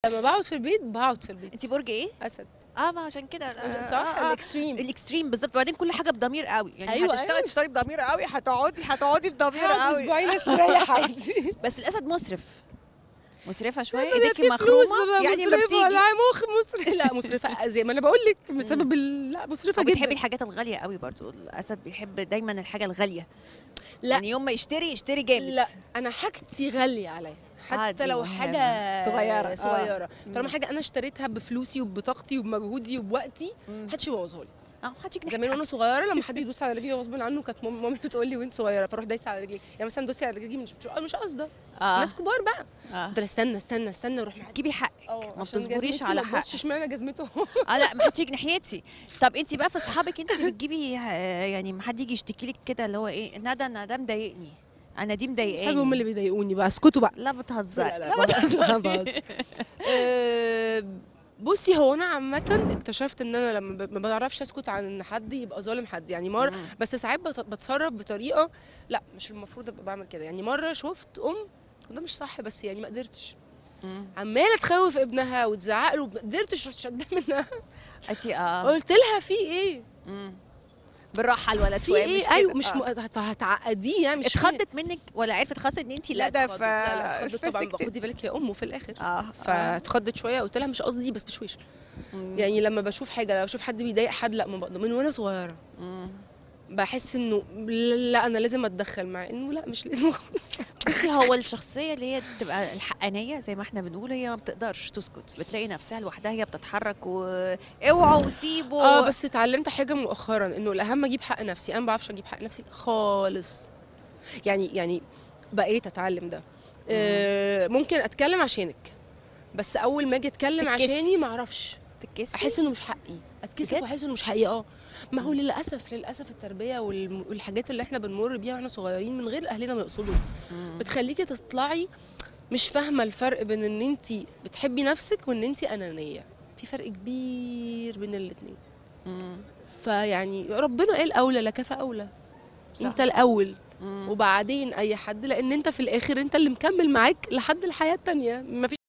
لما بقعد في البيت بقعد في البيت انت برج ايه اسد اه ما عشان كده صح آه، آه. الاكستريم الاكستريم بالظبط وبعدين كل حاجه بضمير قوي يعني أيوة، هتشتغلي أيوة. تشتغلي بضمير قوي هتقعدي هتقعدي بضمير هقعد قوي اسبوعين استريح عادي بس الاسد مسرف مسرفه شويه بيبقى ايديكي في فلوس مخرومه ببقى يعني ما مصرفة، بتيجي لا مخ مصرف لا مصرفه زي ما انا بقول لك بسبب ال... لا مصرفه بتحبي جدا الحاجات الغاليه قوي برضو الاسد بيحب دايما الحاجه الغاليه لا. يعني يوم ما يشتري يشتري جامد لا انا حاجتي غاليه عليا حتى عادي لو مهمة. حاجه صغيرة. صغيره مم. طالما حاجه انا اشتريتها بفلوسي وبطاقتي وبمجهودي وبوقتي مم. محدش يبوظها لي اه محدش يجنح زمان وانا صغيره لما حد يدوس على رجلي غصب عنه كانت مام- مامي بتقول لي وانت صغيره فاروح دايسه على رجلي يعني مثلا دوسي على رجلي مش مش قصده اه ناس كبار بقى اه قلت لها استنى استنى استنى اروح معاكي جيبي حقك اه ما عشان بتصبريش جزمتي على ما حق تبصش اشمعنى جزمته اه لا ما حدش يجي ناحيتي طب انت بقى في اصحابك انت اللي بتجيبي آه، يعني ما حد يجي يشتكي لك كده اللي هو ايه ندى انا ده مضايقني انا دي اصحابي هم مضايقاني اللي بيضايقوني بقى اسكتوا بقى لا بتهزري لا لا بهزر بهزر آه، بصي هو انا عامه اكتشفت ان انا لما ب- ما بعرفش اسكت عن ان حد يبقى ظالم حد يعني مره مم. بس ساعات بت- بتصرف بطريقه لا مش المفروض ابقى بعمل كده يعني مره شفت ام وده مش صح بس يعني ما قدرتش مم. عماله تخوف ابنها وتزعق له ما قدرتش رحت شدها منها انتي اه قلت لها في ايه مم. بالراحه الولد في شويه ايه مش كده. ايوه مش آه. م... هت- هتعقديه يعني مش فاهم. اتخضت منك ولا عرفت خلاص ان انت لا ده اتخضت. لا لا اتخضت طبعا فسكتت. خدي بالك يا امه في الاخر اه فاتخضت شويه قلت لها مش قصدي بس بشويش مم. يعني لما بشوف حاجه لو بشوف حد بيضايق حد لا ما بقدر من وانا صغيره مم. بحس انه لا انا لازم اتدخل مع انه لا مش لازم خالص بصي هو الشخصيه اللي هي بتبقى الحقانيه زي ما احنا بنقول هي ما بتقدرش تسكت بتلاقي نفسها لوحدها هي بتتحرك واوعوا وسيبوا اه بس اتعلمت حاجه مؤخرا انه الاهم اجيب حق نفسي انا ما بعرفش اجيب حق نفسي خالص يعني يعني بقيت اتعلم ده آه ممكن اتكلم عشانك بس اول ما اجي اتكلم تتكسفي. عشاني ما اعرفش تتكسفي احس انه مش حقي اتكسف بجد؟ واحس انه مش حقي اه ما هو للاسف للاسف التربيه والم- والحاجات اللي احنا بنمر بيها واحنا صغيرين من غير اهلنا ما يقصدوا مم. بتخليكي تطلعي مش فاهمه الفرق بين ان انت بتحبي نفسك وان انت انانيه في فرق كبير بين الاثنين مم. فيعني ربنا قال اولى لك فاولى صح. انت الاول مم. وبعدين اي حد لان انت في الاخر انت اللي مكمل معاك لحد الحياه التانية مفيش